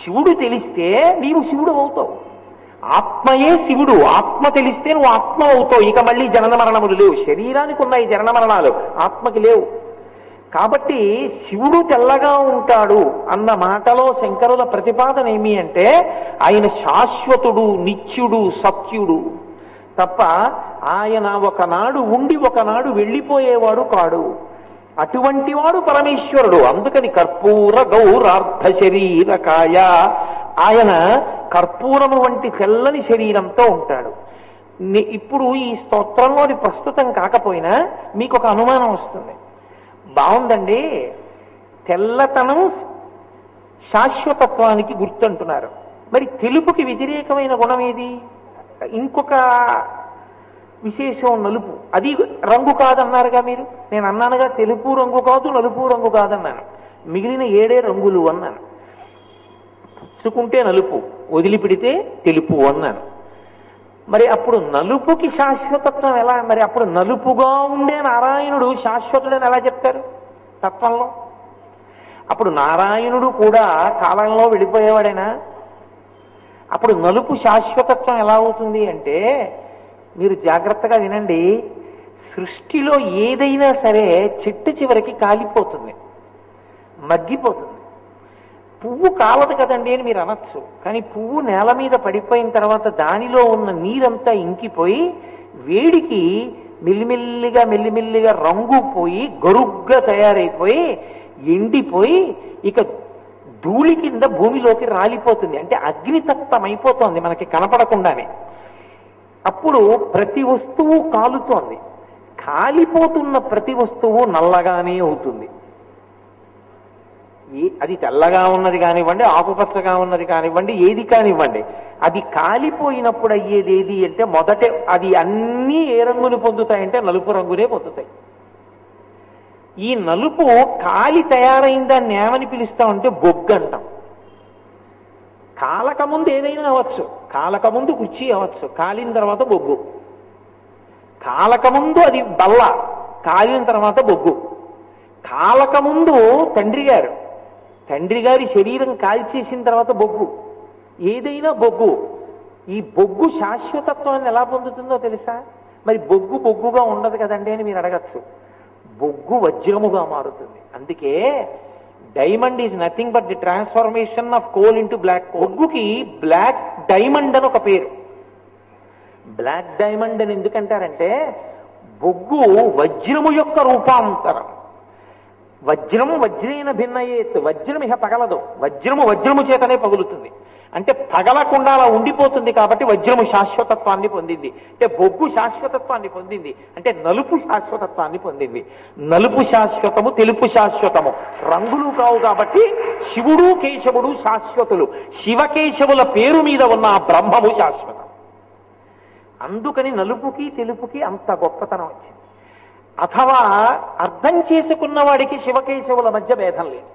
శివుడు తెలిస్తే నీవు శివుడు అవుతావు ఆత్మయే శివుడు ఆత్మ తెలిస్తే నువ్వు ఆత్మ అవుతావు ఇక మళ్ళీ జనన మరణములు లేవు శరీరానికి ఉన్నాయి జనన మరణాలు ఆత్మకి లేవు కాబట్టి శివుడు తెల్లగా ఉంటాడు అన్న మాటలో శంకరుల ప్రతిపాదన ఏమి అంటే ఆయన శాశ్వతుడు నిత్యుడు సత్యుడు తప్ప ఆయన ఒకనాడు ఉండి ఒకనాడు వెళ్ళిపోయేవాడు కాడు అటువంటి వాడు పరమేశ్వరుడు అందుకని కర్పూర గౌరార్ధ శరీరకాయ ఆయన కర్పూరము వంటి తెల్లని శరీరంతో ఉంటాడు ని- ఇప్పుడు ఈ స్తోత్రంలోని ప్రస్తుతం కాకపోయినా మీకు ఒక అనుమానం వస్తుంది బాగుందండి తెల్లతనం శాశ్వతత్వానికి గుర్తంటున్నారు మరి తెలుపుకి వ్యతిరేకమైన గుణం ఏది ఇంకొక విశేషం నలుపు అది రంగు కాదన్నారుగా మీరు నేను అన్నానుగా తెలుపు రంగు కాదు నలుపు రంగు కాదన్నాను మిగిలిన ఏడే రంగులు అన్నాను పుచ్చుకుంటే నలుపు వదిలిపెడితే తెలుపు అన్నాను మరి అప్పుడు నలుపుకి శాశ్వతత్వం ఎలా మరి అప్పుడు నలుపుగా ఉండే నారాయణుడు శాశ్వతుడని ఎలా చెప్తారు తత్వంలో అప్పుడు నారాయణుడు కూడా కాలంలో వెళ్ళిపోయేవాడేనా అప్పుడు నలుపు శాశ్వతత్వం ఎలా అవుతుంది అంటే మీరు జాగ్రత్తగా వినండి సృష్టిలో ఏదైనా సరే చెట్టు చివరికి కాలిపోతుంది మగ్గిపోతుంది పువ్వు కాలదు కదండి అని మీరు అనొచ్చు కానీ పువ్వు నేల మీద పడిపోయిన తర్వాత దానిలో ఉన్న నీరంతా ఇంకిపోయి వేడికి మెల్లిమెల్లిగా మెల్లిమెల్లిగా రంగు పోయి గరుగ్గా తయారైపోయి ఎండిపోయి ఇక ధూళి కింద భూమిలోకి రాలిపోతుంది అంటే అగ్నితత్వం అయిపోతోంది మనకి కనపడకుండానే అప్పుడు ప్రతి వస్తువు కాలుతోంది కాలిపోతున్న ప్రతి వస్తువు నల్లగానే అవుతుంది ఏ- అది తెల్లగా ఉన్నది కానివ్వండి ఆకుపచ్చగా ఉన్నది కానివ్వండి ఏది కానివ్వండి అది కాలిపోయినప్పుడు అయ్యేది ఏది అంటే మొదట అది అన్నీ ఏ రంగుని పొందుతాయంటే నలుపు రంగునే పొందుతాయి ఈ నలుపు కాలి తయారైన దాన్ని ఏమని పిలుస్తామంటే బొగ్గు అంటాం కాలక ముందు ఏదైనా అవ్వచ్చు కాలక ముందు కుర్చీ అవ్వచ్చు కాలిన తర్వాత బొగ్గు కాలక ముందు అది బల్ల కాలిన తర్వాత బొగ్గు కాలక ముందు తండ్రి గారు తండ్రి గారి శరీరం కాల్చేసిన తర్వాత బొగ్గు ఏదైనా బొగ్గు ఈ బొగ్గు శాశ్వతత్వాన్ని ఎలా పొందుతుందో తెలుసా మరి బొగ్గు బొగ్గుగా ఉండదు కదండి అని మీరు అడగచ్చు బొగ్గు వజ్రముగా మారుతుంది అందుకే diamond is nothing but the transformation of coal into black బొగ్గుకి బ్లాక్ డైమండ్ అని ఒక పేరు బ్లాక్ డైమండ్ అని ఎందుకంటారంటే బొగ్గు వజ్రము యొక్క రూపాంతరం వజ్రం వజ్రేన భిన్నయేత్ వజ్రం ఇహ పగలదు వజ్రము వజ్రము చేతనే పగులుతుంది అంటే పగలకుండా అలా ఉండిపోతుంది కాబట్టి వజ్రము శాశ్వతత్వాన్ని పొందింది అంటే బొగ్గు శాశ్వతత్వాన్ని పొందింది అంటే నలుపు శాశ్వతత్వాన్ని పొందింది నలుపు శాశ్వతము తెలుపు శాశ్వతము రంగులు కావు కాబట్టి శివుడు కేశవుడు శాశ్వతులు శివకేశవుల పేరు మీద ఉన్న ఆ బ్రహ్మము శాశ్వతం అందుకని నలుపుకి తెలుపుకి అంత గొప్పతనం వచ్చింది అథవా అర్థం చేసుకున్న వాడికి శివకేశవుల మధ్య భేదం లేదు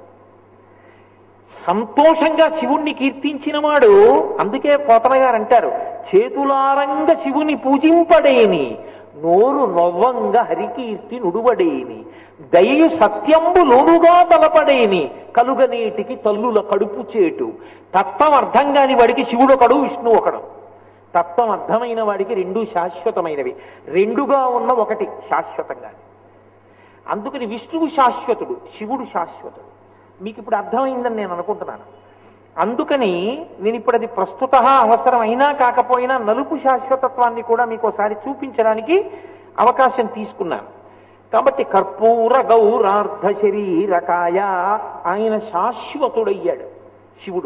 సంతోషంగా శివుణ్ణి కీర్తించిన వాడు అందుకే పోతన గారు అంటారు చేతులారంగ శివుని పూజింపడేని నోరు నొవ్వంగ హరికీర్తి నుడువడేని దయయు సత్యంబు లోనుగా తలపడేని కలుగనేటికి తల్లుల కడుపు చేటు తత్వం అర్థం కాని వాడికి శివుడు ఒకడు విష్ణు ఒకడు తత్వం అర్థమైన వాడికి రెండు శాశ్వతమైనవి రెండుగా ఉన్న ఒకటి శాశ్వతంగా అందుకని విష్ణువు శాశ్వతుడు శివుడు శాశ్వతుడు మీకు ఇప్పుడు అర్థమైందని నేను అనుకుంటున్నాను అందుకని నేను ఇప్పుడు అది ప్రస్తుత అవసరం అయినా కాకపోయినా నలుపు శాశ్వతత్వాన్ని కూడా మీకు ఒకసారి చూపించడానికి అవకాశం తీసుకున్నాను కాబట్టి కర్పూర గౌరార్ధ శరీరకాయ ఆయన శాశ్వతుడయ్యాడు శివుడు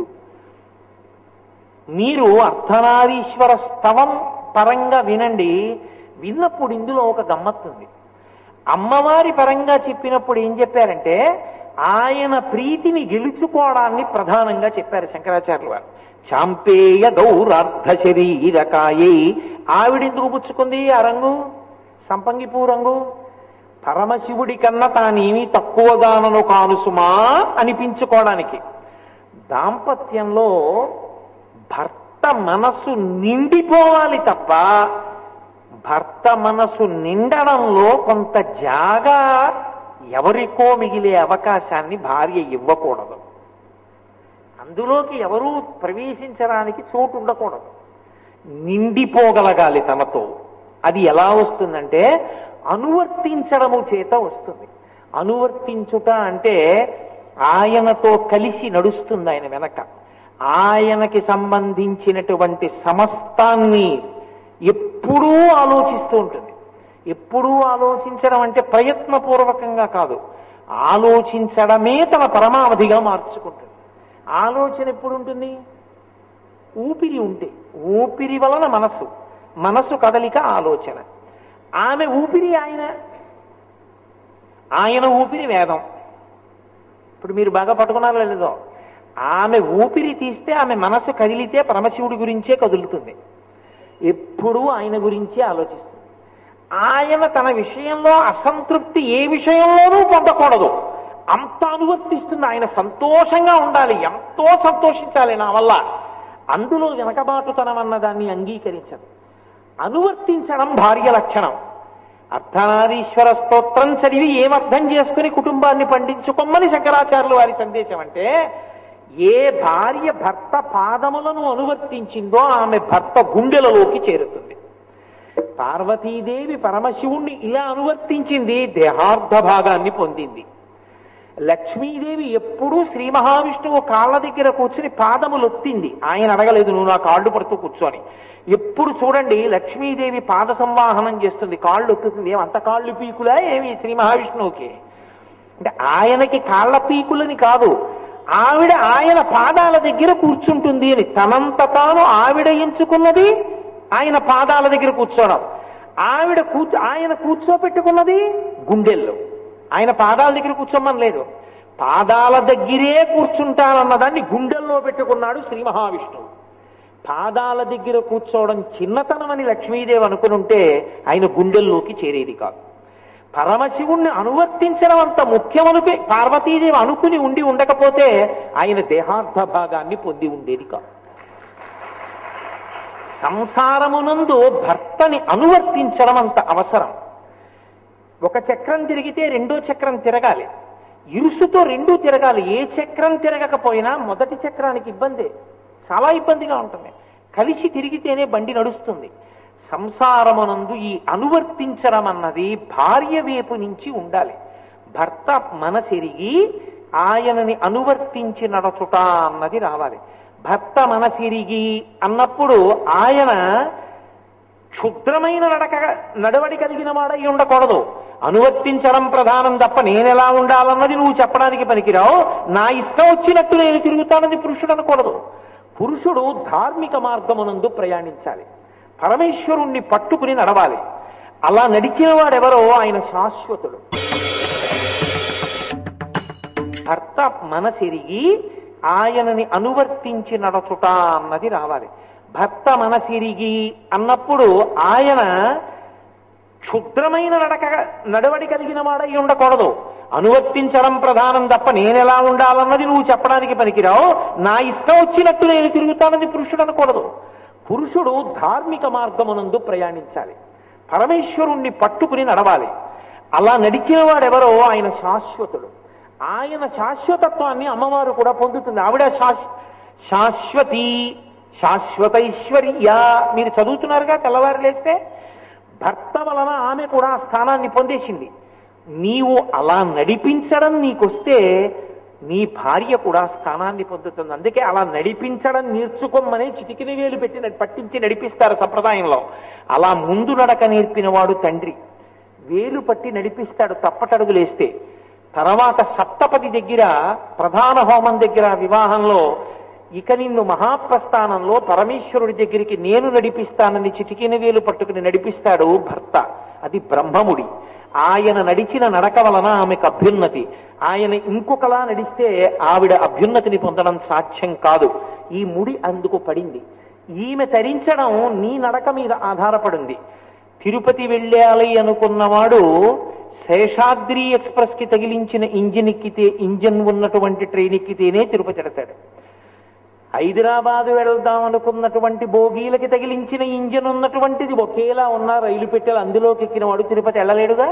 మీరు అర్ధనారీశ్వర స్తవం పరంగా వినండి విన్నప్పుడు ఇందులో ఒక గమ్మత్తుంది అమ్మవారి పరంగా చెప్పినప్పుడు ఏం చెప్పారంటే ఆయన ప్రీతిని గెలుచుకోవడాన్ని ప్రధానంగా చెప్పారు శంకరాచార్యుల వారు చాంపేయ గౌరార్ధ శరీరకాయే ఆవిడెందుకు పుచ్చుకుంది ఆ రంగు సంపంగిపూ రంగు పరమశివుడి కన్నా తానేమి తక్కువగానను కాను సుమా అనిపించుకోవడానికి దాంపత్యంలో భర్త మనసు నిండిపోవాలి తప్ప భర్త మనసు నిండడంలో కొంత జాగా ఎవరికో మిగిలే అవకాశాన్ని భార్య ఇవ్వకూడదు అందులోకి ఎవరూ ప్రవేశించడానికి చోటు ఉండకూడదు నిండిపోగలగాలి తనతో అది ఎలా వస్తుందంటే అనువర్తించడము చేత వస్తుంది అనువర్తించుట అంటే ఆయనతో కలిసి నడుస్తుంది ఆయన వెనక ఆయనకి సంబంధించినటువంటి సమస్తాన్ని ఎప్పుడూ ఆలోచిస్తూ ఉంటుంది ఎప్పుడూ ఆలోచించడం అంటే ప్రయత్నపూర్వకంగా కాదు ఆలోచించడమే తన పరమావధిగా మార్చుకుంటుంది ఆలోచన ఎప్పుడు ఉంటుంది ఊపిరి ఉంటే ఊపిరి వలన మనసు మనసు కదలిక ఆలోచన ఆమె ఊపిరి ఆయన ఆయన ఊపిరి వేదం ఇప్పుడు మీరు బాగా పట్టుకున్నారో లేదో ఆమె ఊపిరి తీస్తే ఆమె మనసు కదిలితే పరమశివుడి గురించే కదులుతుంది ఎప్పుడూ ఆయన గురించే ఆలోచిస్తుంది ఆయన తన విషయంలో అసంతృప్తి ఏ విషయంలోనూ పొందకూడదు అంత అనువర్తిస్తుంది ఆయన సంతోషంగా ఉండాలి ఎంతో సంతోషించాలి నా వల్ల అందులో వెనకబాటుతనం అన్న దాన్ని అంగీకరించదు అనువర్తించడం భార్య లక్షణం అర్ధనారీశ్వర స్తోత్రం చదివి ఏమర్థం చేసుకుని కుటుంబాన్ని పండించుకోమని శంకరాచార్యులు వారి సందేశం అంటే ఏ భార్య భర్త పాదములను అనువర్తించిందో ఆమె భర్త గుండెలలోకి చేరుతుంది పార్వతీదేవి పరమశివుణ్ణి ఇలా అనువర్తించింది దేహార్థ భాగాన్ని పొందింది లక్ష్మీదేవి ఎప్పుడూ శ్రీ మహావిష్ణువు కాళ్ళ దగ్గర కూర్చుని పాదములు ఒత్తింది ఆయన అడగలేదు నువ్వు నా కాళ్ళు పడుతూ కూర్చొని ఎప్పుడు చూడండి లక్ష్మీదేవి పాద సంవాహనం చేస్తుంది కాళ్ళు ఒత్తుతుంది ఏమంత కాళ్ళు పీకులా ఏమి శ్రీ మహావిష్ణువుకి అంటే ఆయనకి కాళ్ళ పీకులని కాదు ఆవిడ ఆయన పాదాల దగ్గర కూర్చుంటుంది అని తనంత తాను ఆవిడ ఎంచుకున్నది ఆయన పాదాల దగ్గర కూర్చోవడం ఆవిడ కూర్చో ఆయన కూర్చోపెట్టుకున్నది గుండెల్లో ఆయన పాదాల దగ్గర కూర్చోమని లేదు పాదాల దగ్గరే కూర్చుంటానన్నదాన్ని గుండెల్లో పెట్టుకున్నాడు శ్రీ మహావిష్ణువు పాదాల దగ్గర కూర్చోవడం చిన్నతనమని లక్ష్మీదేవి అనుకునుంటే ఆయన గుండెల్లోకి చేరేది కాదు పరమశివుణ్ణి అనువర్తించడం అంత ముఖ్యమనుకు పార్వతీదేవి అనుకుని ఉండి ఉండకపోతే ఆయన దేహార్థ భాగాన్ని పొంది ఉండేది కాదు సంసారమునందు భర్తని అనువర్తించడం అంత అవసరం ఒక చక్రం తిరిగితే రెండో చక్రం తిరగాలి ఇరుసుతో రెండూ తిరగాలి ఏ చక్రం తిరగకపోయినా మొదటి చక్రానికి ఇబ్బందే చాలా ఇబ్బందిగా ఉంటుంది కలిసి తిరిగితేనే బండి నడుస్తుంది సంసారమునందు ఈ అనువర్తించడం అన్నది భార్య వైపు నుంచి ఉండాలి భర్త మనసిరిగి ఆయనని అనువర్తించి నడచుట అన్నది రావాలి భర్త మనసిరిగి అన్నప్పుడు ఆయన క్షుద్రమైన నడక నడవడి కలిగిన వాడై ఉండకూడదు అనువర్తించడం ప్రధానం తప్ప నేనెలా ఉండాలన్నది నువ్వు చెప్పడానికి పనికిరావు నా ఇష్టం వచ్చినట్టు నేను తిరుగుతానని పురుషుడు అనకూడదు పురుషుడు ధార్మిక మార్గమునందు ప్రయాణించాలి పరమేశ్వరుణ్ణి పట్టుకుని నడవాలి అలా నడిచిన వాడెవరో ఆయన శాశ్వతుడు భర్త మనసిరిగి ఆయనని అనువర్తించి నడచుట అన్నది రావాలి భర్త మనసిరిగి అన్నప్పుడు ఆయన క్షుద్రమైన నడక నడవడి కలిగిన వాడై ఉండకూడదు అనువర్తించడం ప్రధానం తప్ప నేనెలా ఉండాలన్నది నువ్వు చెప్పడానికి పనికిరావు నా ఇష్టం వచ్చినట్టు నేను తిరుగుతానని పురుషుడు అనకూడదు పురుషుడు ధార్మిక మార్గమునందు ప్రయాణించాలి పరమేశ్వరుణ్ణి పట్టుకుని నడవాలి అలా నడిచిన వాడెవరో ఆయన శాశ్వతుడు ఆయన శాశ్వతత్వాన్ని అమ్మవారు కూడా పొందుతుంది ఆవిడ శాశ్ శాశ్వతి శాశ్వతైశ్వర్య మీరు చదువుతున్నారుగా తెల్లవారు లేస్తే భర్త వలన ఆమె కూడా ఆ స్థానాన్ని పొందేసింది నీవు అలా నడిపించడం నీకొస్తే నీ భార్య కూడా ఆ స్థానాన్ని పొందుతుంది అందుకే అలా నడిపించడం నేర్చుకోమని చిటికిన వేలు పెట్టి నడి- పట్టించి నడిపిస్తారు సంప్రదాయంలో అలా ముందు నడక నేర్పిన వాడు తండ్రి వేలు పట్టి నడిపిస్తాడు తప్పటడుగులేస్తే తర్వాత సప్తపది దగ్గర ప్రధాన హోమం దగ్గర వివాహంలో ఇక నిన్ను మహాప్రస్థానంలో పరమేశ్వరుడి దగ్గరికి నేను నడిపిస్తానని చిటికిన వేలు పట్టుకుని నడిపిస్తాడు భర్త అది బ్రహ్మముడి ఆయన నడిచిన నడక వలన ఆమెకు అభ్యున్నతి ఆయన ఇంకొకలా నడిస్తే ఆవిడ అభ్యున్నతిని పొందడం సాధ్యం కాదు ఈ ముడి అందుకు పడింది ఈమె తరించడం నీ నడక మీద ఆధారపడింది తిరుపతి వెళ్ళాలి అనుకున్నవాడు శేషాద్రి ఎక్స్ప్రెస్ కి తగిలించిన ఇంజిన్ ఎక్కితే ఇంజిన్ ఉన్నటువంటి ట్రైన్ ఎక్కితేనే తిరుపతి ఎడతాడు హైదరాబాద్ వెళ్దాం అనుకున్నటువంటి బోగీలకి తగిలించిన ఇంజిన్ ఉన్నటువంటిది ఒకేలా ఉన్న రైలు పెట్టెలు అందులోకి ఎక్కిన వాడు తిరుపతి వెళ్ళలేడుగా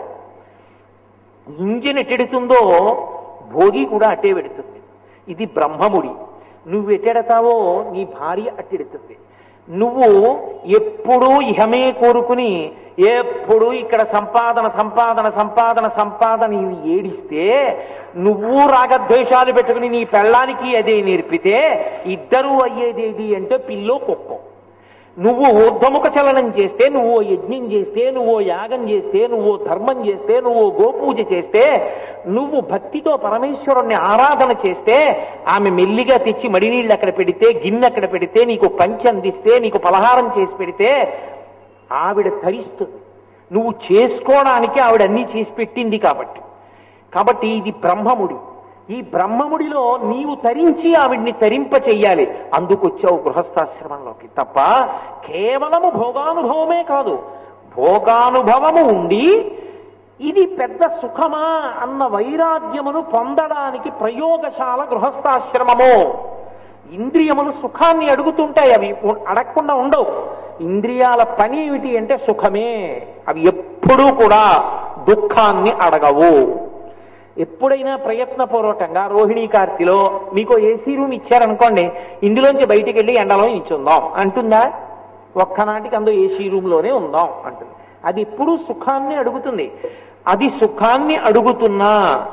ఇంజిన్ ఎట్టెడుతుందో భోగి కూడా అట్టే పెడుతుంది ఇది బ్రహ్మముడి నువ్వు ఎటెడతావో నీ భార్య అట్టెడుతుంది నువ్వు ఎప్పుడూ ఇహమే కోరుకుని ఎప్పుడు ఇక్కడ సంపాదన సంపాదన సంపాదన సంపాదన ఇవి ఏడిస్తే నువ్వు రాగద్వేషాలు పెట్టుకుని నీ పెళ్ళానికి అదే నేర్పితే ఇద్దరూ అయ్యేదేది అంటే పిల్లో కుక్కో నువ్వు ఊర్ధముఖ చలనం చేస్తే నువ్వు యజ్ఞం చేస్తే నువ్వు యాగం చేస్తే నువ్వు ధర్మం చేస్తే నువ్వు గోపూజ చేస్తే నువ్వు భక్తితో పరమేశ్వరుణ్ణి ఆరాధన చేస్తే ఆమె మెల్లిగా తెచ్చి మడినీళ్ళు అక్కడ పెడితే గిన్నె అక్కడ పెడితే నీకు పంచి అందిస్తే నీకు పలహారం చేసి పెడితే ఆవిడ తరిస్తుంది నువ్వు చేసుకోవడానికి ఆవిడ అన్నీ చేసి పెట్టింది కాబట్టి కాబట్టి ఇది బ్రహ్మముడి ఈ బ్రహ్మముడిలో నీవు తరించి ఆవిడ్ని తరింప చెయ్యాలి అందుకొచ్చావు గృహస్థాశ్రమంలోకి తప్ప కేవలము భోగానుభవమే కాదు భోగానుభవము ఉండి ఇది పెద్ద సుఖమా అన్న వైరాగ్యమును పొందడానికి ప్రయోగశాల గృహస్థాశ్రమము ఇంద్రియములు సుఖాన్ని అడుగుతుంటాయి అవి ఉ- అడగకుండా ఉండవు ఇంద్రియాల పని ఏమిటి అంటే సుఖమే అవి ఎప్పుడూ కూడా దుఃఖాన్ని అడగవు ఎప్పుడైనా ప్రయత్నపూర్వకంగా రోహిణీ కార్తిలో మీకు ఏసీ రూమ్ ఇచ్చారనుకోండి ఇందులోంచి బయటికి వెళ్ళి ఎండలో నిల్చుందాం అంటుందా ఒక్కనాటికి అందులో ఏసీ రూమ్ లోనే ఉందాం అంటుంది అది ఎప్పుడూ సుఖాన్ని అడుగుతుంది అది సుఖాన్ని అడుగుతున్నా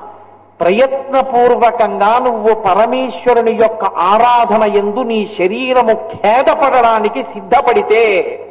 ప్రయత్నపూర్వకంగా నువ్వు పరమేశ్వరుని యొక్క ఆరాధన ఎందు నీ శరీరము ఖేదపడడానికి సిద్ధపడితే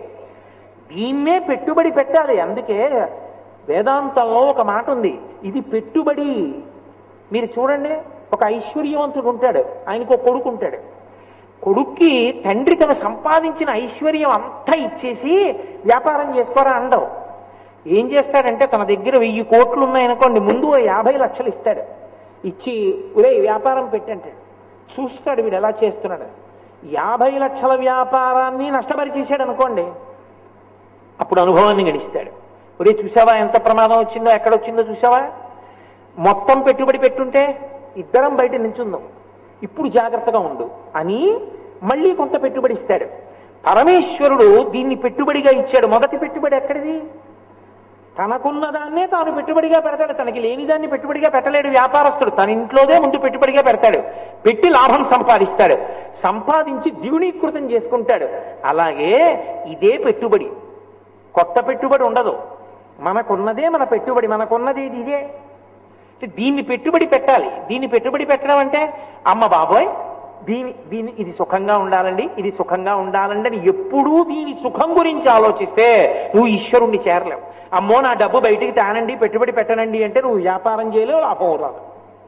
దీన్నే పెట్టుబడి పెట్టాలి అందుకే వేదాంతంలో ఒక మాట ఉంది ఇది పెట్టుబడి మీరు చూడండి ఒక ఐశ్వర్యవంతుడు ఉంటాడు ఆయనకు ఒక కొడుకు ఉంటాడు కొడుక్కి తండ్రి తను సంపాదించిన ఐశ్వర్యం అంతా ఇచ్చేసి వ్యాపారం చేసుకోరా అండవు ఏం చేస్తాడంటే తన దగ్గర వెయ్యి కోట్లు ఉన్నాయనుకోండి ముందు ఓ యాభై లక్షలు ఇస్తాడు ఇచ్చి ఒరే వ్యాపారం పెట్టంటాడు చూస్తాడు వీడు ఎలా చేస్తున్నాడు యాభై లక్షల వ్యాపారాన్ని నష్టపరిచేసాడు అనుకోండి అప్పుడు అనుభవాన్ని గడిస్తాడు ఒరే చూసావా ఎంత ప్రమాదం వచ్చిందో ఎక్కడ వచ్చిందో చూసావా మొత్తం పెట్టుబడి పెట్టుంటే ఇద్దరం బయట నించుందాం ఇప్పుడు జాగ్రత్తగా ఉండు అని మళ్ళీ కొంత పెట్టుబడి ఇస్తాడు పరమేశ్వరుడు దీన్ని పెట్టుబడిగా ఇచ్చాడు మొదటి పెట్టుబడి ఎక్కడిది తనకున్న దాన్నే తాను పెట్టుబడిగా పెడతాడు తనకి లేని దాన్ని పెట్టుబడిగా పెట్టలేడు వ్యాపారస్తుడు తన ఇంట్లోదే ముందు పెట్టుబడిగా పెడతాడు పెట్టి లాభం సంపాదిస్తాడు సంపాదించి ద్విగుణీకృతం చేసుకుంటాడు అలాగే ఇదే పెట్టుబడి కొత్త పెట్టుబడి ఉండదు మనకున్నదే మన పెట్టుబడి మనకున్నది ఇది ఇదే అంటే దీన్ని పెట్టుబడి పెట్టాలి దీన్ని పెట్టుబడి పెట్టడం అంటే అమ్మ బాబోయ్ దీని దీని ఇది సుఖంగా ఉండాలండి ఇది సుఖంగా ఉండాలండి అని ఎప్పుడూ దీని సుఖం గురించి ఆలోచిస్తే నువ్వు ఈశ్వరుణ్ణి చేరలేవు అమ్మో నా డబ్బు బయటికి తానండి పెట్టుబడి పెట్టనండి అంటే నువ్వు వ్యాపారం చేయలేవు లాభం రాదు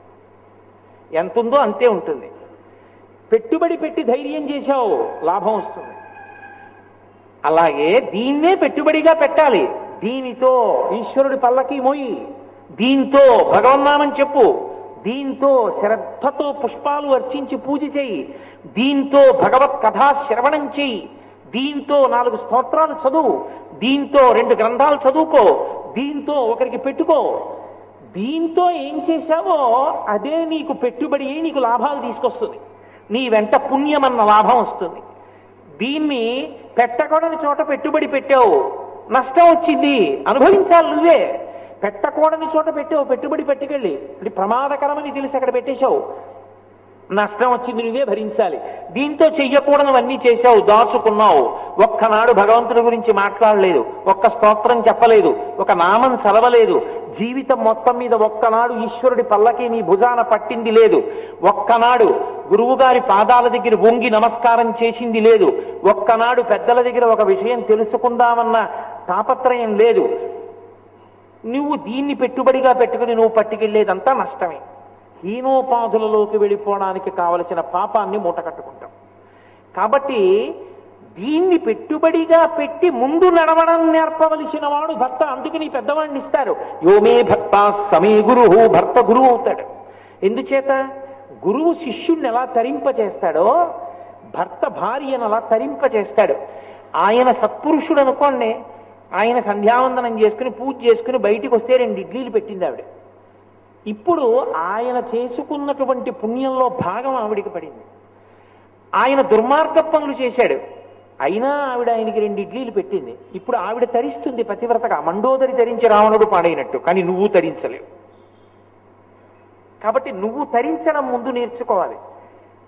ఎంత ఉందో అంతే ఉంటుంది పెట్టుబడి పెట్టి ధైర్యం చేశావు లాభం వస్తుంది అలాగే దీన్నే పెట్టుబడిగా పెట్టాలి దీనితో ఈశ్వరుడి పల్లకి మోయి దీంతో భగవన్నామం చెప్పు దీంతో శ్రద్ధతో పుష్పాలు అర్చించి పూజ చేయి దీంతో భగవత్ కథా శ్రవణం చెయ్యి దీంతో నాలుగు స్తోత్రాలు చదువు దీంతో రెండు గ్రంథాలు చదువుకో దీంతో ఒకరికి పెట్టుకో దీంతో ఏం చేశావో అదే నీకు పెట్టుబడి అయి నీకు లాభాలు తీసుకొస్తుంది నీ వెంట పుణ్యమన్న లాభం వస్తుంది దీన్ని పెట్టకూడని చోట పెట్టుబడి పెట్టావు నష్టం వచ్చింది అనుభవించాలి నువ్వే పెట్టకూడని చోట పెట్టావు పెట్టుబడి పెట్టుకెళ్ళి అది ప్రమాదకరమని తెలిసి అక్కడ పెట్టేశావు నష్టం వచ్చింది నువ్వే భరించాలి దీంతో చెయ్యకూడనివన్నీ చేశావు దాచుకున్నావు ఒక్కనాడు భగవంతుడి గురించి మాట్లాడలేదు ఒక్క స్తోత్రం చెప్పలేదు ఒక నామం చదవలేదు జీవితం మొత్తం మీద ఒక్కనాడు ఈశ్వరుడి పల్లకి నీ భుజాన పట్టింది లేదు ఒక్కనాడు గురువుగారి పాదాల దగ్గర వంగి నమస్కారం చేసింది లేదు ఒక్కనాడు పెద్దల దగ్గర ఒక విషయం తెలుసుకుందామన్న తాపత్రయం లేదు నువ్వు దీన్ని పెట్టుబడిగా పెట్టుకుని నువ్వు పట్టుకెళ్లేదంతా నష్టమే హీనోపాధులలోకి వెళ్ళిపోవడానికి కావలసిన పాపాన్ని మూట కట్టుకుంటాం కాబట్టి దీన్ని పెట్టుబడిగా పెట్టి ముందు నడవడం నేర్పవలసిన వాడు భర్త అందుకని పెద్దవాడిని ఇస్తారు యోమే భర్త సమే గురు భర్త గురువు అవుతాడు ఎందుచేత గురువు శిష్యుణ్ణి ఎలా తరింప చేస్తాడో భర్త భార్యను అలా తరింప చేస్తాడు ఆయన సత్పురుషుడు అనుకోండి ఆయన సంధ్యావందనం చేసుకుని పూజ చేసుకుని బయటికి వస్తే రెండు ఇడ్లీలు పెట్టింది ఆవిడ ఇప్పుడు ఆయన చేసుకున్నటువంటి పుణ్యంలో భాగం ఆవిడికి పడింది ఆయన దుర్మార్గ పనులు చేశాడు అయినా ఆవిడ ఆయనకి రెండు ఇడ్లీలు పెట్టింది ఇప్పుడు ఆవిడ తరిస్తుంది పతివ్రతగా మండోదరి తరించి రావణుడు పాడైనట్టు కానీ నువ్వు తరించలేవు కాబట్టి నువ్వు తరించడం ముందు నేర్చుకోవాలి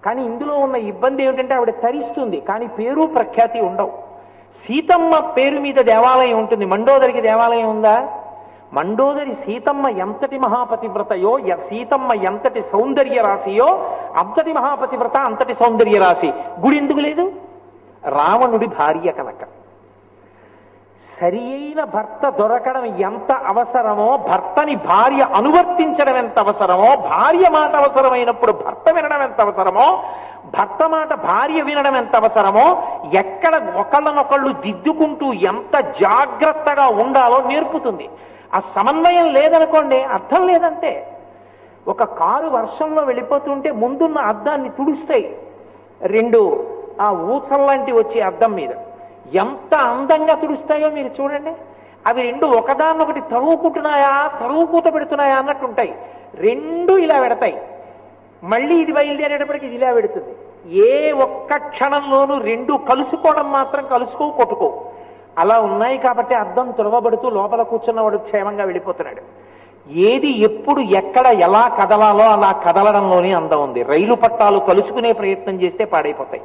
కానీ ఇందులో ఉన్న ఇబ్బంది ఏమిటంటే ఆవిడ తరిస్తుంది కానీ పేరు ప్రఖ్యాతి ఉండవు సీతమ్మ పేరు మీద దేవాలయం ఉంటుంది మండోదరికి దేవాలయం ఉందా మండోదరి సీతమ్మ ఎంతటి మహాపతివ్రతయో ఎ- సీతమ్మ ఎంతటి సౌందర్య రాశియో అంతటి మహాపతివ్రత అంతటి సౌందర్య రాశి గుడి ఎందుకు లేదు రావణుడి భార్య కనుక సరి అయిన భర్త దొరకడం ఎంత అవసరమో భర్తని భార్య అనువర్తించడం ఎంత అవసరమో భార్య మాట అవసరమైనప్పుడు భర్త వినడం ఎంత అవసరమో భర్త మాట భార్య వినడం ఎంత అవసరమో ఎక్కడ ఒకళ్ళనొకళ్ళు దిద్దుకుంటూ ఎంత జాగ్రత్తగా ఉండాలో నేర్పుతుంది ఆ సమన్వయం లేదనుకోండి అర్థం లేదంటే ఒక కారు వర్షంలో వెళ్ళిపోతుంటే ముందున్న అద్దాన్ని తుడుస్తాయి రెండు ఆ ఊసల్లాంటి వచ్చే అద్దం మీద ఎంత అందంగా తుడుస్తాయో మీరు చూడండి అవి రెండు ఒకదాన్నొకటి తరువుకుంటున్నాయా తరువుకూత పెడుతున్నాయా అన్నట్టు ఉంటాయి రెండు ఇలా పెడతాయి మళ్ళీ ఇది బయలుదేరేటప్పటికి ఇది ఇలా పెడుతుంది ఏ ఒక్క క్షణంలోనూ రెండు కలుసుకోవడం మాత్రం కలుసుకో కొట్టుకో అలా ఉన్నాయి కాబట్టి అద్దం తులవబడుతూ లోపల కూర్చున్నవాడు క్షేమంగా వెళ్ళిపోతున్నాడు ఏది ఎప్పుడు ఎక్కడ ఎలా కదలాలో అలా కదలడంలోనే అందం ఉంది రైలు పట్టాలు కలుసుకునే ప్రయత్నం చేస్తే పాడైపోతాయి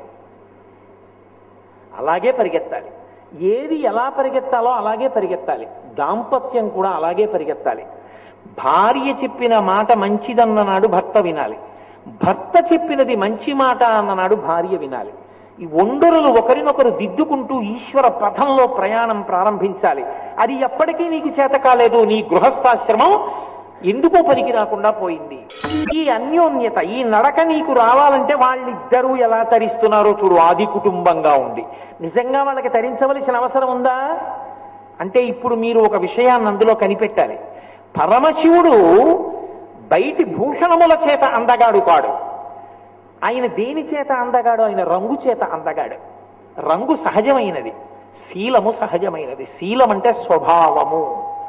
అలాగే పరిగెత్తాలి ఏది ఎలా పరిగెత్తాలో అలాగే పరిగెత్తాలి దాంపత్యం కూడా అలాగే పరిగెత్తాలి భార్య చెప్పిన మాట మంచిదన్ననాడు భర్త వినాలి భర్త చెప్పినది మంచి మాట అన్ననాడు భార్య వినాలి ఈ ఒండరులు ఒకరినొకరు దిద్దుకుంటూ ఈశ్వర పథంలో ప్రయాణం ప్రారంభించాలి అది ఎప్పటికీ నీకు చేత కాలేదు నీ గృహస్థాశ్రమం ఎందుకో పనికి రాకుండా పోయింది ఈ అన్యోన్యత ఈ నడక నీకు రావాలంటే వాళ్ళిద్దరూ ఎలా తరిస్తున్నారో చూడు ఆది కుటుంబంగా ఉండి నిజంగా వాళ్ళకి తరించవలసిన అవసరం ఉందా అంటే ఇప్పుడు మీరు ఒక విషయాన్ని అందులో కనిపెట్టాలి పరమశివుడు బయటి భూషణముల చేత అందగాడు కాడు ఆయన దేని చేత అందగాడు ఆయన రంగు చేత అందగాడు రంగు సహజమైనది శీలము సహజమైనది శీలం అంటే స్వభావము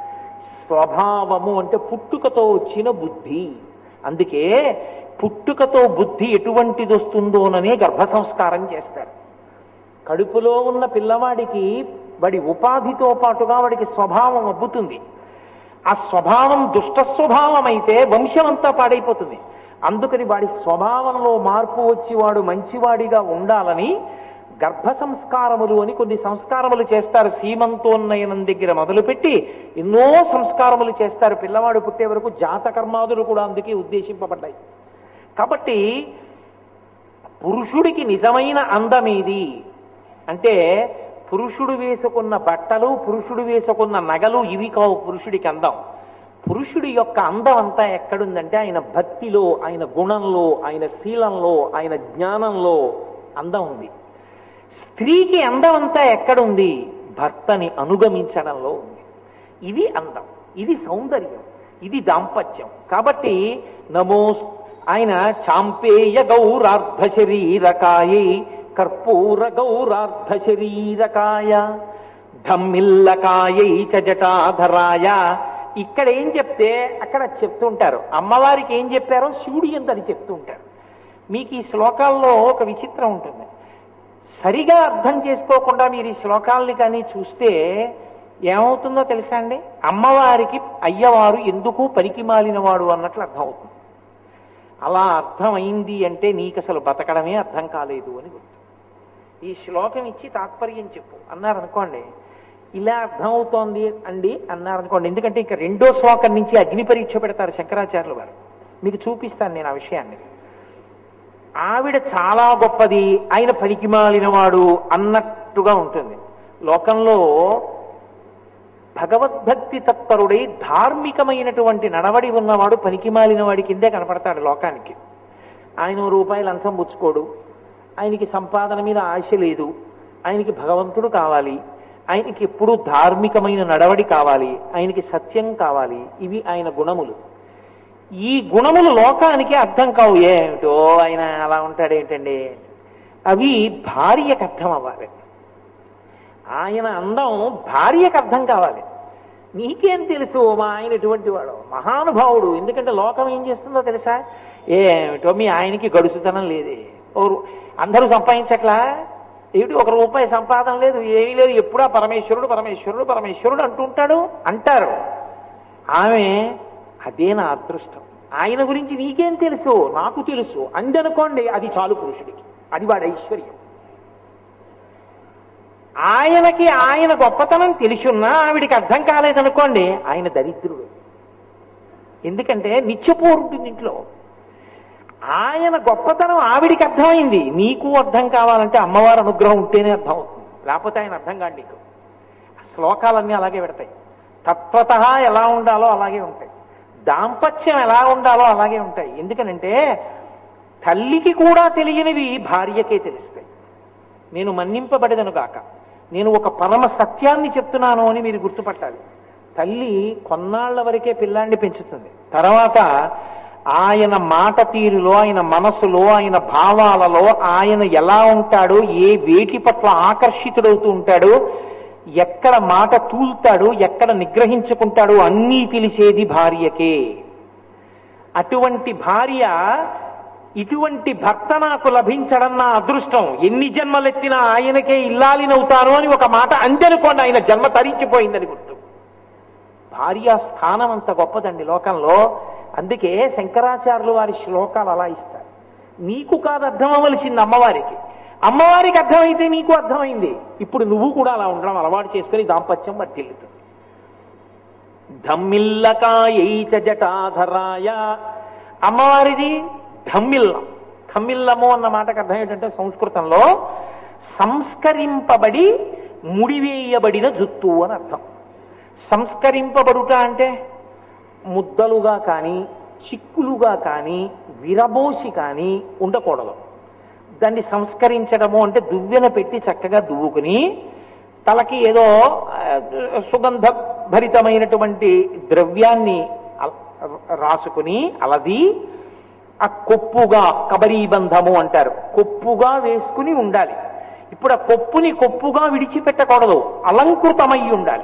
స్వభావము అంటే పుట్టుకతో వచ్చిన బుద్ధి అందుకే పుట్టుకతో బుద్ధి ఎటువంటిది వస్తుందోననే గర్భ సంస్కారం చేస్తారు కడుపులో ఉన్న పిల్లవాడికి వాడి ఉపాధితో పాటుగా వాడికి స్వభావం అబ్బుతుంది ఆ స్వభావం దుష్ట స్వభావం అయితే వంశమంతా పాడైపోతుంది అందుకని వాడి స్వభావంలో మార్పు వచ్చి వాడు మంచివాడిగా ఉండాలని గర్భ సంస్కారములు అని కొన్ని సంస్కారములు చేస్తారు సీమంతోన్నయనం దగ్గర మొదలుపెట్టి ఎన్నో సంస్కారములు చేస్తారు పిల్లవాడు పుట్టే వరకు జాతకర్మాదులు కూడా అందుకే ఉద్దేశింపబడ్డాయి కాబట్టి పురుషుడికి నిజమైన అందమేది అంటే పురుషుడు వేసుకున్న బట్టలు పురుషుడు వేసుకున్న నగలు ఇవి కావు పురుషుడికి అందం పురుషుడి యొక్క అందం అంతా ఎక్కడుందంటే ఆయన భక్తిలో ఆయన గుణంలో ఆయన శీలంలో ఆయన జ్ఞానంలో అందం ఉంది స్త్రీకి అందం అంతా ఎక్కడుంది భర్తని అనుగమించడంలో ఉంది ఇది అందం ఇది సౌందర్యం ఇది దాంపత్యం కాబట్టి నమో ఆయన చాంపేయ గౌరార్ధ శరీరకాయై కర్పూర గౌరార్ధ శరీరకాయ ఢమ్మిల్లకాయై చ జటాధరాయ ఇక్కడ ఏం చెప్తే అక్కడ చెప్తుంటారు అమ్మవారికి ఏం చెప్పారో శివుడి ఎంత అది చెప్తుంటారు మీకు ఈ శ్లోకాల్లో ఒక విచిత్రం ఉంటుంది సరిగా అర్థం చేసుకోకుండా మీరు ఈ శ్లోకాల్ని కానీ చూస్తే ఏమవుతుందో తెలుసా అండి అమ్మవారికి అయ్యవారు ఎందుకు పనికి మాలినవాడు అన్నట్లు అర్థం అవుతుంది అలా అర్థమైంది అంటే నీకు అసలు బతకడమే అర్థం కాలేదు అని గుర్తు ఈ శ్లోకం ఇచ్చి తాత్పర్యం చెప్పు అన్నారనుకోండి ఇలా అర్థమవుతోంది అండి అన్నారనుకోండి ఎందుకంటే ఇక రెండో శ్లోకం నుంచి అగ్ని పరీక్ష పెడతారు శంకరాచార్యులు వారు మీకు చూపిస్తాను నేను ఆ విషయాన్ని ఆవిడ చాలా గొప్పది ఆయన పనికిమాలినవాడు అన్నట్టుగా ఉంటుంది లోకంలో భగవద్భక్తి తత్పరుడై ధార్మికమైనటువంటి నడవడి ఉన్నవాడు పనికిమాలిన వాడి కిందే కనపడతాడు లోకానికి ఆయన ఓ రూపాయి లంచం పుచ్చుకోడు ఆయనకి సంపాదన మీద ఆశ లేదు ఆయనకి భగవంతుడు కావాలి ఆయనకి ఎప్పుడూ ధార్మికమైన నడవడి కావాలి ఆయనకి సత్యం కావాలి ఇవి ఆయన గుణములు ఈ గుణములు లోకానికి అర్థం కావు ఏమిటో ఆయన అలా ఉంటాడేంటండి అవి భార్యకు అర్థం అవ్వాలి ఆయన అందం భార్యకు అర్థం కావాలి నీకేం తెలుసు మా ఆయన ఎటువంటి వాడు మహానుభావుడు ఎందుకంటే లోకం ఏం చేస్తుందో తెలుసా ఏమిటో మీ ఆయనకి గడుసుతనం లేదే ఓ రూ- అందరూ సంపాదించట్లా ఏమిటి ఒక రూపాయి సంపాదన లేదు ఏమీ లేదు ఎప్పుడా పరమేశ్వరుడు పరమేశ్వరుడు పరమేశ్వరుడు అంటుంటాడు అంటారు ఆమె అదే నా అదృష్టం ఆయన గురించి నీకేం తెలుసు నాకు తెలుసు అందనుకోండి అది చాలు పురుషుడికి అది వాడి ఐశ్వర్యం ఆయనకి ఆయన గొప్పతనం తెలిసున్నా ఆవిడికి అర్థం కాలేదనుకోండి ఆయన దరిద్రుడు ఎందుకంటే నిత్యపోరు ఉంటుంది ఇంట్లో ఆయన గొప్పతనం ఆవిడికి అర్థమైంది నీకు అర్థం కావాలంటే అమ్మవారి అనుగ్రహం ఉంటేనే అర్థం అవుతుంది లేకపోతే ఆయన అర్థం కాదు నీకు శ్లోకాలన్నీ అలాగే పెడతాయి తత్వత ఎలా ఉండాలో అలాగే ఉంటాయి దాంపత్యం ఎలా ఉండాలో అలాగే ఉంటాయి ఎందుకనంటే తల్లికి కూడా తెలియనివి భార్యకే తెలుస్తాయి నేను మన్నింపబడదను గాక నేను ఒక పరమ సత్యాన్ని చెప్తున్నాను అని మీరు గుర్తుపట్టాలి తల్లి కొన్నాళ్ల వరకే పిల్లాన్ని పెంచుతుంది తర్వాత ఆయన మాట తీరులో ఆయన మనసులో ఆయన భావాలలో ఆయన ఎలా ఉంటాడో ఏ వేటి పట్ల ఆకర్షితుడవుతూ ఉంటాడో ఎక్కడ మాట తూల్తాడు ఎక్కడ నిగ్రహించుకుంటాడు అన్నీ తెలిసేది భార్యకే అటువంటి భార్య ఇటువంటి భర్త నాకు లభించడం నా అదృష్టం ఎన్ని జన్మలెత్తినా ఆయనకే ఇల్లాలినవుతాను అని ఒక మాట అంతేనుకోండి ఆయన జన్మ తరించిపోయిందని గుర్తు భార్య స్థానం అంత గొప్పదండి లోకంలో అందుకే శంకరాచార్యులు వారి శ్లోకాలు అలా ఇస్తారు నీకు కాదు అర్థం అవ్వవలసింది అమ్మవారికి అమ్మవారికి అర్థమైతే నీకు అర్థమైంది ఇప్పుడు నువ్వు కూడా అలా ఉండడం అలవాటు చేసుకుని దాంపత్యం వర్తిల్లుతుంది ధమ్మిల్లకాయైచ జటాధరాయ అమ్మవారిది ధమ్మిల్లం ధమ్మిల్లము అన్న మాటకు అర్థం ఏంటంటే సంస్కృతంలో సంస్కరింపబడి ముడివేయబడిన జుత్తు అని అర్థం సంస్కరింపబడుట అంటే ముద్దలుగా కానీ చిక్కులుగా కానీ విరబోసి కానీ ఉండకూడదు దాన్ని సంస్కరించడము అంటే దువ్వెన పెట్టి చక్కగా దువ్వుకుని తలకి ఏదో ఆ, సుగంధ భరితమైనటువంటి ద్రవ్యాన్ని అల- రాసుకుని అలది ఆ కొప్పుగా కబరీబంధము అంటారు కొప్పుగా వేసుకుని ఉండాలి ఇప్పుడు ఆ కొప్పుని కొప్పుగా విడిచిపెట్టకూడదు అలంకృతమై ఉండాలి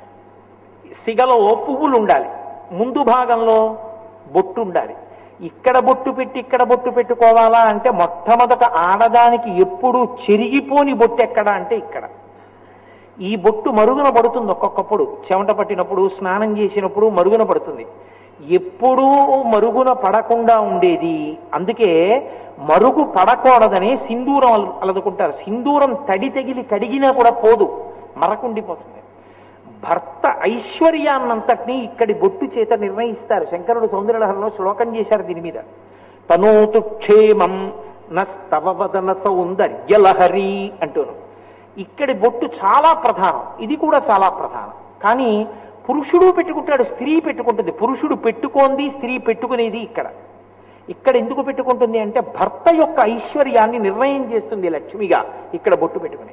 సిగలో పువ్వులు ఉండాలి ముందు భాగంలో బొట్టు ఉండాలి ఇక్కడ బొట్టు పెట్టి ఇక్కడ బొట్టు పెట్టుకోవాలా అంటే మొట్టమొదట ఆడదానికి ఎప్పుడు చెరిగిపోని బొట్టు ఎక్కడ అంటే ఇక్కడ ఈ బొట్టు మరుగున పడుతుంది ఒక్కొక్కప్పుడు చెమట పట్టినప్పుడు స్నానం చేసినప్పుడు మరుగున పడుతుంది ఎప్పుడూ మరుగున పడకుండా ఉండేది అందుకే మరుగు పడకూడదని సింధూరం అల- అలదుకుంటారు సింధూరం తడి తగిలి కడిగినా కూడా పోదు మరకుండిపోతుంది భర్త ఐశ్వర్యాన్నంతటినీ ఇక్కడి బొట్టు చేత నిర్ణయిస్తారు శంకరుడు సౌందర్యలహరిలో శ్లోకం చేశారు దీని మీద తనోతు క్షేమం నస్తవదన సౌందర్యలహరి అంటూను ఇక్కడి బొట్టు చాలా ప్రధానం ఇది కూడా చాలా ప్రధానం కానీ పురుషుడు పెట్టుకుంటాడు స్త్రీ పెట్టుకుంటుంది పురుషుడు పెట్టుకోంది స్త్రీ పెట్టుకునేది ఇక్కడ ఇక్కడ ఎందుకు పెట్టుకుంటుంది అంటే భర్త యొక్క ఐశ్వర్యాన్ని నిర్ణయం చేస్తుంది లక్ష్మిగా ఇక్కడ బొట్టు పెట్టుకుని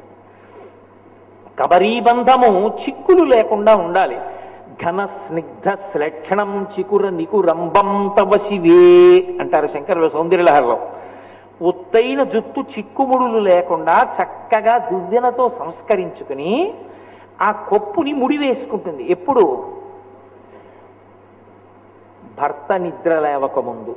కబరీబంధము చిక్కులు లేకుండా ఉండాలి ఘన స్నిగ్ధ శ్లక్షణం చికుర నికురంబం తవ శివే అంటారు శంకరుల సౌందర్యలహరిలో ఒత్తైన జుత్తు చిక్కుముడులు లేకుండా చక్కగా దువ్వెనతో సంస్కరించుకుని ఆ కొప్పుని ముడి వేసుకుంటుంది ఎప్పుడు భర్త నిద్ర లేవకముందు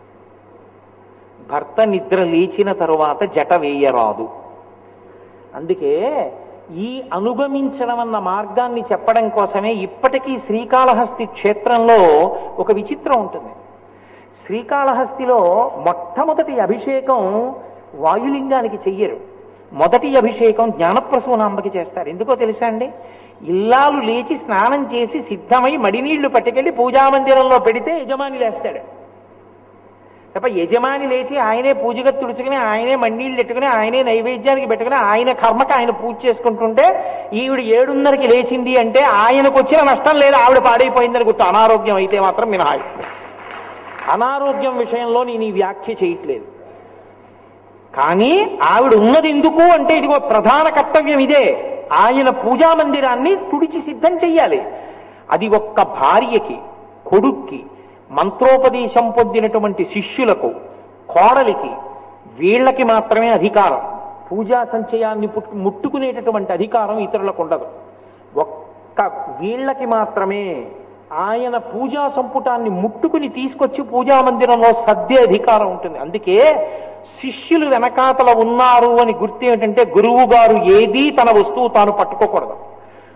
భర్త నిద్ర లేచిన తరువాత జట వేయరాదు అందుకే ఈ అనుగమించడం అన్న మార్గాన్ని చెప్పడం కోసమే ఇప్పటికీ శ్రీకాళహస్తి క్షేత్రంలో ఒక విచిత్రం ఉంటుంది శ్రీకాళహస్తిలో మొట్టమొదటి అభిషేకం వాయులింగానికి చెయ్యరు మొదటి అభిషేకం జ్ఞానప్రసూనాంబకి చేస్తారు ఎందుకో తెలుసా అండి ఇల్లాలు లేచి స్నానం చేసి సిద్ధమై మడినీళ్లు పట్టుకెళ్లి పూజామందిరంలో పెడితే యజమాని లేస్తాడు తప్ప యజమాని లేచి ఆయనే పూజగా తుడుచుకుని ఆయనే మన్నీళ్ళు పెట్టుకుని ఆయనే నైవేద్యానికి పెట్టుకుని ఆయన కర్మకి ఆయన పూజ చేసుకుంటుంటే ఈవిడ ఏడున్నరకి లేచింది అంటే ఆయనకు వచ్చిన నష్టం లేదు ఆవిడ పాడైపోయిందని గుర్తు అనారోగ్యం అయితే మాత్రం మినహాయి అనారోగ్యం విషయంలో నేను ఈ వ్యాఖ్య చేయట్లేదు కానీ ఆవిడ ఉన్నది ఎందుకు అంటే ఇదిగో ప్రధాన కర్తవ్యం ఇదే ఆయన పూజా మందిరాన్ని తుడిచి సిద్ధం చెయ్యాలి అది ఒక్క భార్యకి కొడుక్కి మంత్రోపదేశం పొందినటువంటి శిష్యులకు కోడలికి వీళ్ళకి మాత్రమే అధికారం పూజా సంచయాన్ని పుట్టు- ముట్టుకునేటటువంటి అధికారం ఇతరులకు ఉండదు ఒక్క వీళ్ళకి మాత్రమే ఆయన పూజా సంపుటాన్ని ముట్టుకుని తీసుకొచ్చి పూజా మందిరంలో సద్దే అధికారం ఉంటుంది అందుకే శిష్యులు వెనకాతల ఉన్నారు అని గుర్తు ఏమిటంటే గురువు గారు ఏదీ తన వస్తువు తాను పట్టుకోకూడదు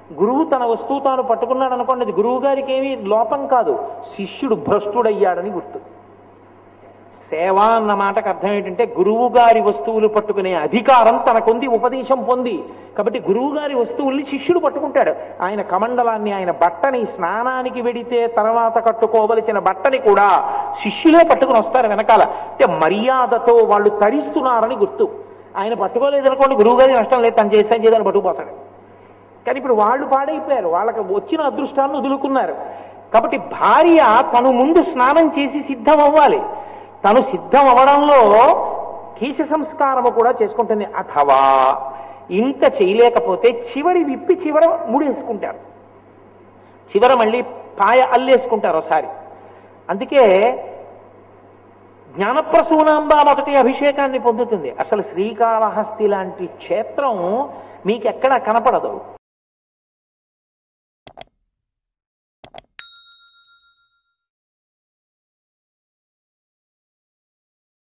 గురువు తన వస్తువు తాను పట్టుకున్నాడు అనుకోండి అది గురువు గారికి ఏమీ లోపం కాదు శిష్యుడు భ్రష్టుడయ్యాడని గుర్తు సేవ అన్న మాటకు అర్థం ఏంటంటే గురువు గారి వస్తువులు పట్టుకునే అధికారం తనకుంది ఉపదేశం పొంది కాబట్టి గురువు గారి వస్తువుల్ని శిష్యుడు పట్టుకుంటాడు ఆయన కమండలాన్ని ఆయన బట్టని స్నానానికి వెడితే తర్వాత కట్టుకోవలసిన బట్టని కూడా శిష్యులే పట్టుకుని వస్తారు వెనకాల అంటే మర్యాదతో వాళ్ళు తరిస్తున్నారని గుర్తు ఆయన పట్టుకోలేదనుకోండి గురువు గారి నష్టం లేదు తను చేస్తాను చేయాలని పట్టుకుపోతాడు కానీ ఇప్పుడు వాళ్ళు పాడైపోయారు వాళ్ళకి వచ్చిన అదృష్టాలను వదులుకున్నారు కాబట్టి భార్య తను ముందు స్నానం చేసి సిద్ధం అవ్వాలి తను సిద్ధం అవ్వడంలో కేశ సంస్కారము కూడా చేసుకుంటుంది అథవా ఇంత చేయలేకపోతే చివరి విప్పి చివర ముడేసుకుంటారు చివర మళ్ళీ పాయ అల్లేసుకుంటారు ఒకసారి అందుకే జ్ఞానప్రసూనాంబ మొదటి అభిషేకాన్ని పొందుతుంది అసలు శ్రీకాళహస్తి లాంటి క్షేత్రం మీకెక్కడ కనపడదు